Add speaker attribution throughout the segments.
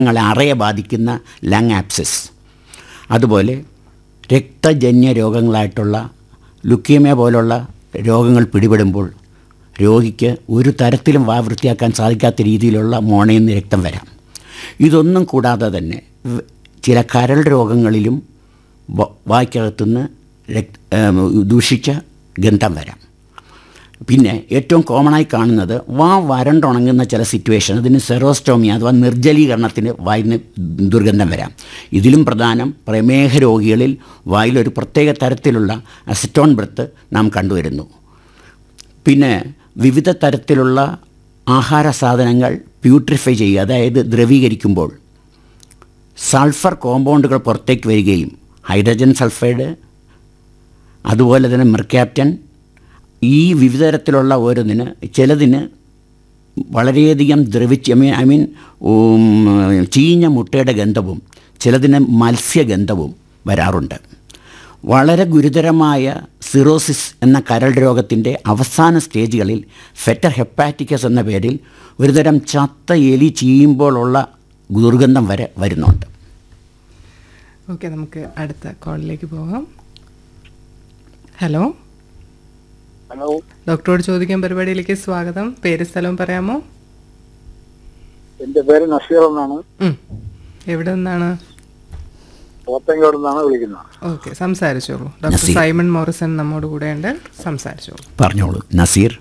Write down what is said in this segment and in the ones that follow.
Speaker 1: ങ്ങളെ അറയെ ബാധിക്കുന്ന lung abscissa അതുപോലെ രക്തജന്യ രോഗങ്ങളായിട്ടുള്ള ലുക്കീമിയ പോലുള്ള രോഗങ്ങൾ പിടിപെടുമ്പോൾ രോഗിക്ക് ഒരു തരത്തിലും വാ വൃത്തിയാക്കാൻ സാധിക്കാത്ത രീതിയിലുള്ള മോണയിൽ നിന്ന് രക്തം വരാം ഇതൊന്നും കൂടാതെ തന്നെ വ- ചില കരൾ രോഗങ്ങളിലും വ- വായ്ക്കകത്തുനിന്ന് രക്ത ഏം, ദൂഷിച്ച ഗന്ധം വരാം പിന്നെ ഏറ്റവും കോമണായി കാണുന്നത് വാ വരണ്ടുണങ്ങുന്ന ചില സിറ്റുവേഷൻ അതിന് സെറോസ്റ്റോമി അഥവാ നിർജ്ജലീകരണത്തിന് വായിന് ദുർഗന്ധം വരാം ഇതിലും പ്രധാനം പ്രമേഹ രോഗികളിൽ വായിലൊരു പ്രത്യേക തരത്തിലുള്ള അസിറ്റോൺ ബ്രത്ത് നാം കണ്ടുവരുന്നു പിന്നെ വിവിധ തരത്തിലുള്ള ആഹാര സാധനങ്ങൾ പ്യൂട്രിഫൈ ചെയ്യുക അതായത് ദ്രവീകരിക്കുമ്പോൾ സൾഫർ കോമ്പൗണ്ടുകൾ പുറത്തേക്ക് വരികയും ഹൈഡ്രജൻ സൾഫൈഡ് അതുപോലെ തന്നെ മെർക്യാപ്റ്റൻ ഈ വിവിധ തരത്തിലുള്ള ഓരോന്നിന് ചിലതിന് വളരെയധികം ദ്രവിച്ച് ഐ മീൻ ഐ മീൻ ഉം, ചീഞ്ഞ മുട്ടയുടെ ഗന്ധവും ചിലതിന് മത്സ്യഗന്ധവും വരാറുണ്ട് വളരെ ഗുരുതരമായ സിറോസിസ് എന്ന കരൾ രോഗത്തിൻ്റെ അവസാന സ്റ്റേജുകളിൽ ഫെറ്റർ ഹെപ്പാറ്റിക്കസ് എന്ന പേരിൽ ഒരുതരം ചത്ത എലി ചീയുമ്പോഴുള്ള ദുർഗന്ധം വരെ വരുന്നുണ്ട്
Speaker 2: ഓക്കെ നമുക്ക് അടുത്ത കോളിലേക്ക് പോകാം ഹലോ
Speaker 3: ഹലോ
Speaker 2: ഡോക്ടറോട് ചോദിക്കാൻ പരിപാടിയിലേക്ക് സ്വാഗതം പേര് സ്ഥലവും പറയാമോ
Speaker 3: എന്റെ പേര് നസീർ എന്നാണ്
Speaker 2: ഉം. എവിടെ നിന്നാണ്
Speaker 3: പോത്തങ്കോട് നിന്നാണ് വിളിക്കുന്നത്
Speaker 2: ഓക്കെ സംസാരിച്ചോളൂ ഡോക്ടർ
Speaker 1: നസീർ.
Speaker 2: സൈമൺ മോറിസൺ നമ്മോട് കൂടെ ഉണ്ട് സംസാരിച്ചോളൂ
Speaker 1: പറഞ്ഞോളൂ നസീർ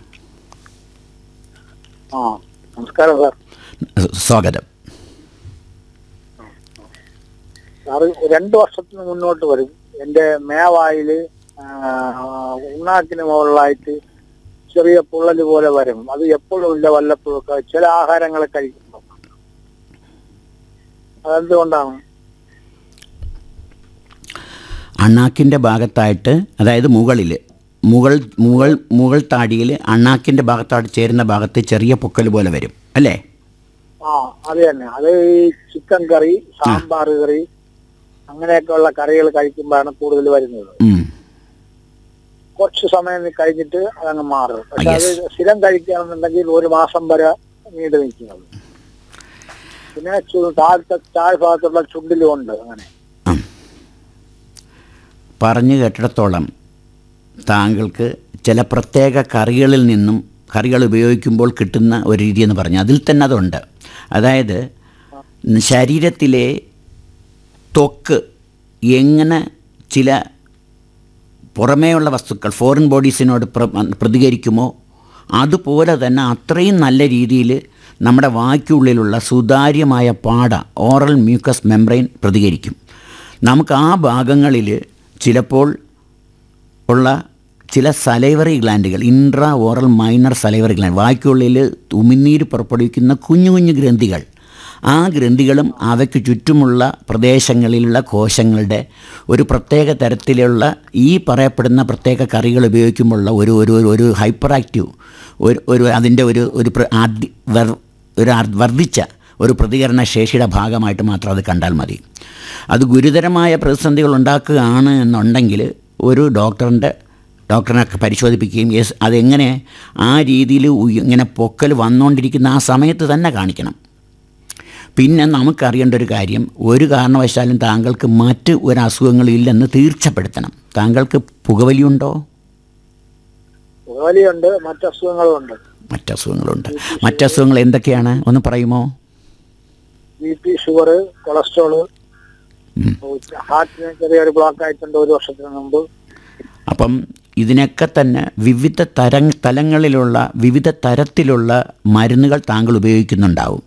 Speaker 3: ആ നമസ്കാരം സാർ
Speaker 1: സ്വാഗതം
Speaker 3: സാറ് രണ്ടു വർഷത്തിന് മുന്നോട്ട് വരും എന്റെ മേവായില് ആ, ഉണ്ണാക്കിന് മുകളിലായിട്ട് ചെറിയ പൊള്ളല് പോലെ വരും അത് എപ്പോഴും ഇല്ല വല്ലപ്പോഴും ഒക്കെ ചില ആഹാരങ്ങൾ കഴിക്കുമ്പോൾ അതെന്തുകൊണ്ടാണ്
Speaker 1: അണ്ണാക്കിൻ്റെ ഭാഗത്തായിട്ട് അതായത് മുകളിൽ മുകൾ മുകൾ മുകൾ താടിയിൽ അണ്ണാക്കിൻ്റെ ഭാഗത്തായിട്ട് ചേരുന്ന ഭാഗത്ത് ചെറിയ പൊക്കൽ പോലെ വരും അല്ലേ
Speaker 3: ആ അത് തന്നെ അത് ഈ ചിക്കൻ കറി സാമ്പാർ കറി അങ്ങനെയൊക്കെയുള്ള കറികൾ കഴിക്കുമ്പോഴാണ് കൂടുതൽ വരുന്നത്
Speaker 1: ഉം.
Speaker 3: കുറച്ച് സമയം കഴിഞ്ഞിട്ട് അതങ്ങ് മാറും പക്ഷെ
Speaker 1: Yes.
Speaker 3: അത് സ്ഥിരം കഴിക്കുകയാണെന്നുണ്ടെങ്കിൽ ഒരു മാസം വരെ നീണ്ടു നിൽക്കുന്നത് പിന്നെ ചു- താഴത്തെ താഴ്ഭാഗത്തുള്ള ചുണ്ടിലും ഉണ്ട് അങ്ങനെ
Speaker 1: ഉം. പറഞ്ഞു കേട്ടിടത്തോളം താങ്കൾക്ക് ചില പ്രത്യേക കറികളിൽ നിന്നും കറികൾ ഉപയോഗിക്കുമ്പോൾ കിട്ടുന്ന ഒരു രീതി എന്ന് പറഞ്ഞു അതിൽ തന്നെ അതുണ്ട് അതായത് ശരീരത്തിലെ ത്വക്ക് എങ്ങനെ ചില പുറമേയുള്ള വസ്തുക്കൾ ഫോറിൻ ബോഡീസിനോട് പ്ര- പ്രതികരിക്കുമോ അതുപോലെ തന്നെ അത്രയും നല്ല രീതിയിൽ നമ്മുടെ വായ്ക്കുള്ളിലുള്ള സുതാര്യമായ പാട ഓറൽ മ്യൂക്കസ് മെംബ്രെയിൻ പ്രതികരിക്കും നമുക്ക് ആ ഭാഗങ്ങളിൽ ചിലപ്പോൾ ഉള്ള ചില സലൈവറി ഗ്ലാൻഡുകൾ intra oral minor salivary gland വായ്ക്കുള്ളിൽ ഉമിനീര് പുറപ്പെടുവിക്കുന്ന കുഞ്ഞു കുഞ്ഞു ഗ്രന്ഥികൾ ആ ഗ്രന്ഥികളും അവയ്ക്ക് ചുറ്റുമുള്ള പ്രദേശങ്ങളിലുള്ള കോശങ്ങളുടെ ഒരു പ്രത്യേക തരത്തിലുള്ള ഈ പറയപ്പെടുന്ന പ്രത്യേക കറികൾ ഉപയോഗിക്കുമ്പോഴുള്ള ഒരു ഒരു ഒരു- ഒരു ഹൈപ്പർ ആക്റ്റീവ് ഒരു ഒരു അതിൻ്റെ ഒരു ഒരു പ്ര- ആദ്യ വർ- ഒരു അർ- വർദ്ധിച്ച ഒരു പ്രതികരണ ശേഷിയുടെ ഭാഗമായിട്ട് മാത്രം അത് കണ്ടാൽ മതി അത് ഗുരുതരമായ പ്രതിസന്ധികൾ ഉണ്ടാക്കുകയാണ് എന്നുണ്ടെങ്കിൽ ഒരു ഡോക്ടറിൻ്റെ ഡോക്ടറിനെ പരിശോധിപ്പിക്കുകയും യെസ് അതെങ്ങനെ ആ രീതിയിൽ ഉയ- ഇങ്ങനെ പൊക്കൽ വന്നുകൊണ്ടിരിക്കുന്ന ആ സമയത്ത് തന്നെ കാണിക്കണം പിന്നെ നമുക്കറിയേണ്ട ഒരു കാര്യം ഒരു കാരണവശാലും താങ്കൾക്ക് മറ്റ് ഒരു അസുഖങ്ങളും ഇല്ലെന്ന് തീർച്ചപ്പെടുത്തണം താങ്കൾക്ക് പുകവലിയുണ്ടോ
Speaker 3: പുകവലിയുണ്ട് മറ്റസുഖങ്ങളും ഉണ്ട്
Speaker 1: മറ്റസുഖങ്ങളുണ്ട് മറ്റസുഖങ്ങൾ എന്തൊക്കെയാണ് ഒന്ന് പറയുമോ
Speaker 3: ബി പി ഷുഗർ കൊളസ്ട്രോള്
Speaker 1: ഉം.
Speaker 3: ഹാർട്ടിന് ചെറിയൊരു ബ്ലോക്ക് ആയിട്ടുണ്ട് ഒരു വർഷത്തിന് മുമ്പ്
Speaker 1: അപ്പം ഇതിനൊക്കെ തന്നെ വിവിധ തര തലങ്ങളിലുള്ള വിവിധ തരത്തിലുള്ള മരുന്നുകൾ താങ്കൾ ഉപയോഗിക്കുന്നുണ്ടാവും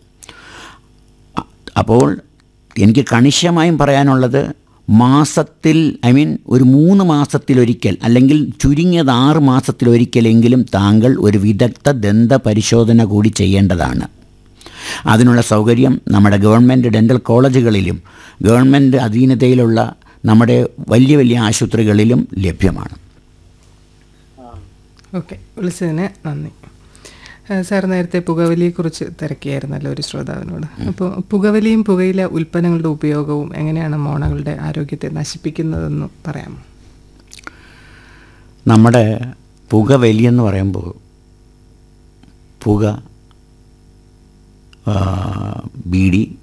Speaker 1: അ- അപ്പോൾ എനിക്ക് കണിശമായും പറയാനുള്ളത് മാസത്തിൽ ഐ മീൻ ഒരു മൂന്ന് മാസത്തിലൊരിക്കൽ അല്ലെങ്കിൽ ചുരുങ്ങിയത് ആറ് മാസത്തിലൊരിക്കലെങ്കിലും താങ്കൾ ഒരു വിദഗ്ധ ദന്ത പരിശോധന കൂടി ചെയ്യേണ്ടതാണ് അതിനുള്ള സൗകര്യം നമ്മുടെ ഗവൺമെൻറ് ഡെൻ്റൽ കോളേജുകളിലും ഗവൺമെൻറ് അധീനതയിലുള്ള നമ്മുടെ വലിയ വലിയ ആശുപത്രികളിലും ലഭ്യമാണ്
Speaker 2: ഓക്കെ വിളിച്ചതിന് നന്ദി ആ, സാർ നേരത്തെ പുകവലിയെക്കുറിച്ച് തിരക്കിയായിരുന്നല്ലോ ഒരു ശ്രോതാവിനോട് അപ്പോൾ പുകവലിയും പുകയില ഉൽപ്പന്നങ്ങളുടെ ഉപയോഗവും എങ്ങനെയാണ് മോണകളുടെ ആരോഗ്യത്തെ നശിപ്പിക്കുന്നതെന്ന് പറയാമോ
Speaker 1: നമ്മുടെ പുക വലിയെന്ന് പറയുമ്പോൾ പുക ആ, ബീഡി